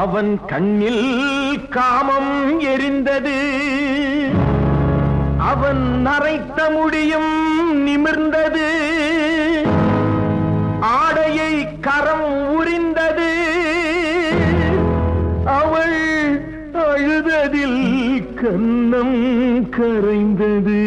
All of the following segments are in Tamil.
அவன் கண்ணில் காமம் எரிந்தது அவன் நரைத்த முடியும் நிமிர்ந்தது ஆடையை கரம் உரிந்தது அவள் அழுததில் கன்னம் கரைந்தது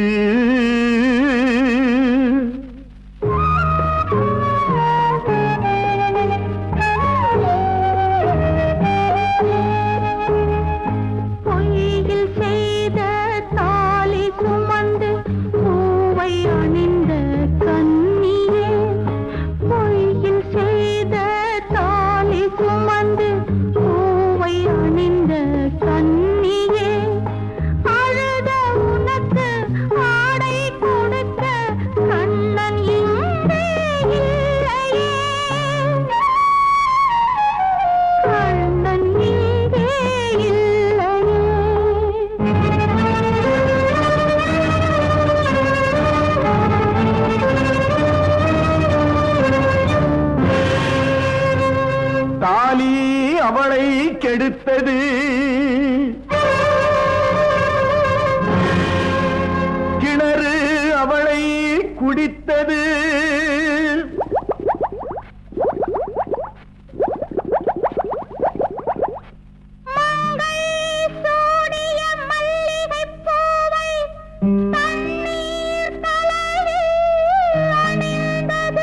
பொய்யில் செய்த தாலி சுமந்து பூவை அணிந்த கண்ணியே பொய்யில் செய்த தாலி சுமந்து பூவை அணிந்த கண்ணியே அழுத உனக்கு ஆடை கொடுக்க கண்ணன் இங்கே இல்லையே கண்ணன் இங்கே தாலி அவளை கெடுத்தது கிணறு அவளை குடித்தது சூடிய மல்லிகைப் பூவை தண்ணீர் தலையில் அணிந்தது.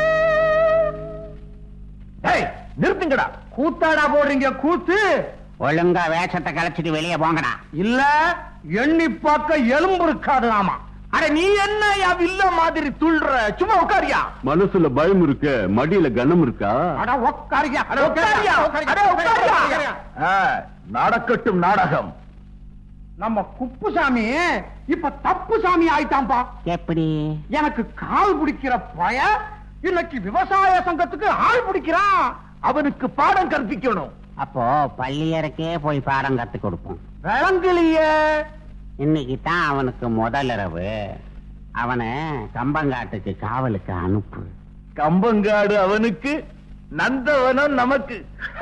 ஏய், நிறுத்துங்கடா கூத்தாடா போடுறீங்க கூத்து ஒழுங்கா வேஷத்தை கலைச்சிட்டு வெளியே போங்கடா இல்ல எண்ணி பார்க்க எலும்பு இருக்காது ஆமா அட நீ என்ன யா வில்ல மாதிரி துள்ற சும்மா உட்காரியா மனசுல பயம் இருக்க மடியில கனம் இருக்கா அட உட்காரியா அட உட்காரியா அட உட்காரியா ஆ, நடக்கட்டும் நாடகம் நம்ம குப்புசாமி இப்ப தப்பு சாமி ஆயிட்டான்பா எப்படி எனக்கு கால் பிடிக்கிற பய இன்னைக்கு விவசாய சங்கத்துக்கு ஆள் பிடிக்கிறான் அவனுக்கு பாடம் கற்பிக்கணும் அப்போ பள்ளியருக்கே போய் பாடம் கத்து கொடுப்போம் விளங்கலையே இன்னைக்கு தான் அவனுக்கு முதல் இரவு அவனை கம்பங்காட்டுக்கு காவலுக்கு அனுப்பு கம்பங்காடு அவனுக்கு நந்தவனம் நமக்கு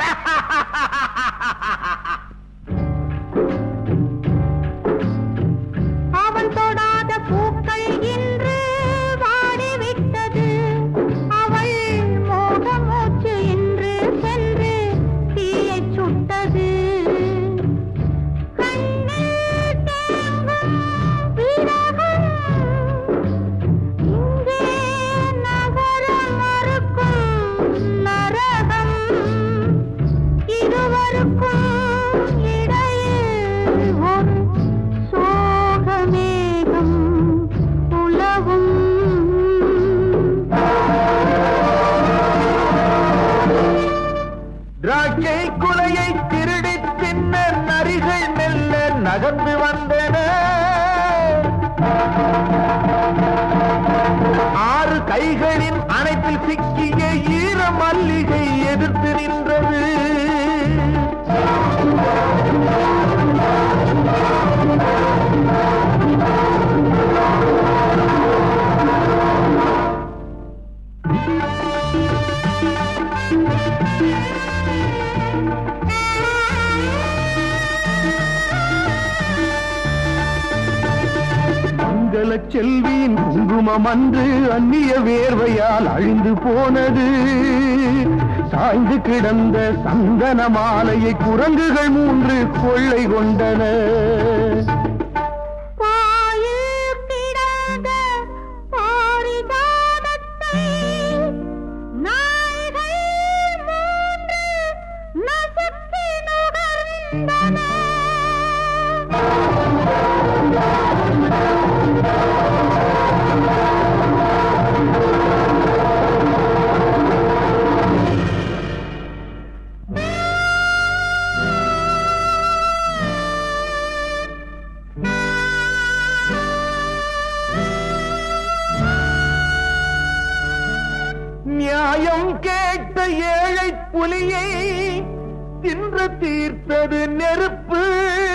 அவன் தொடாத பூக்கள் இன்று வாடிவிட்டது அவள் மோக மூச்சு இன்று சென்று தீயைச் சுட்டது கண்ணில் தேங்கும் விரகம் இங்கே நகர மறுக்கும் நரகம் இருவருக்கும் இடையில் ஒரு சோகமேகம் உலவும் திராட்சை குலையை திருடி தின்ன நரிகள் மெல்ல நகர்ந்து வந்தன ஆறு கைகளின் அணைப்பில் சிக்கிய ஈர மல்லிகை எதிர்த்து நின்றது மங்கள செல்வியின் குங்குமம் அன்று அந்நிய வேர்வையால் அழிந்து போனது சாய்ந்து கிடந்த சந்தன மாலையை குரங்குகள் மூன்று கொள்ளை கொண்டன பாயில் கிடந்த பாரிஜாதத்தை நாய்கள் மூன்று நசுக்கி நுகர்ந்தன நியாயம் கேட்ட ஏழை புலியை தின்று தீர்த்தது நெருப்பு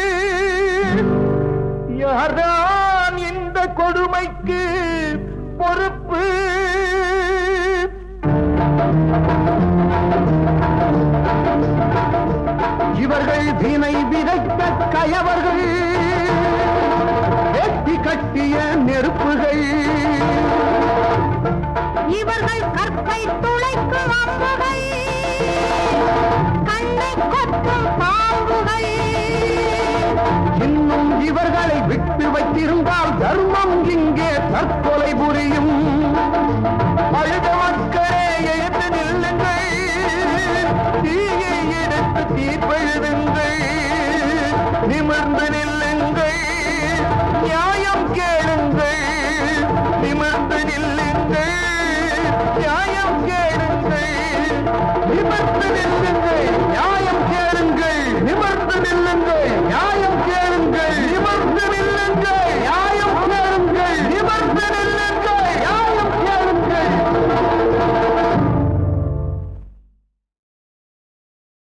யார்தான் இந்த கொடுமைக்கு பொறுப்பு இவர்கள் வினை விதைத்த கயவர்கள் வெட்டி கட்டிய நெருப்புகள் இவர்கள் கற்பை துளைக்கும் அம்புகள் கண்ணை கொத்தும் பாம்புகள் இன்னும் இவர்களை விட்டு வைத்திருந்தால் தர்மம் இங்கே தற்கொலை புரியும் அழுத மக்களே எழுந்து நில்லுங்கள் தீயை எடுத்து தீப்பெழுதுங்கள் நிமிர்ந்து நில்லுங்கள் நியாயம் கேளுங்கள் நிமிர்ந்து நில்லுங்கள் நியாயம் கேளுங்கள் நிமிர்ந்து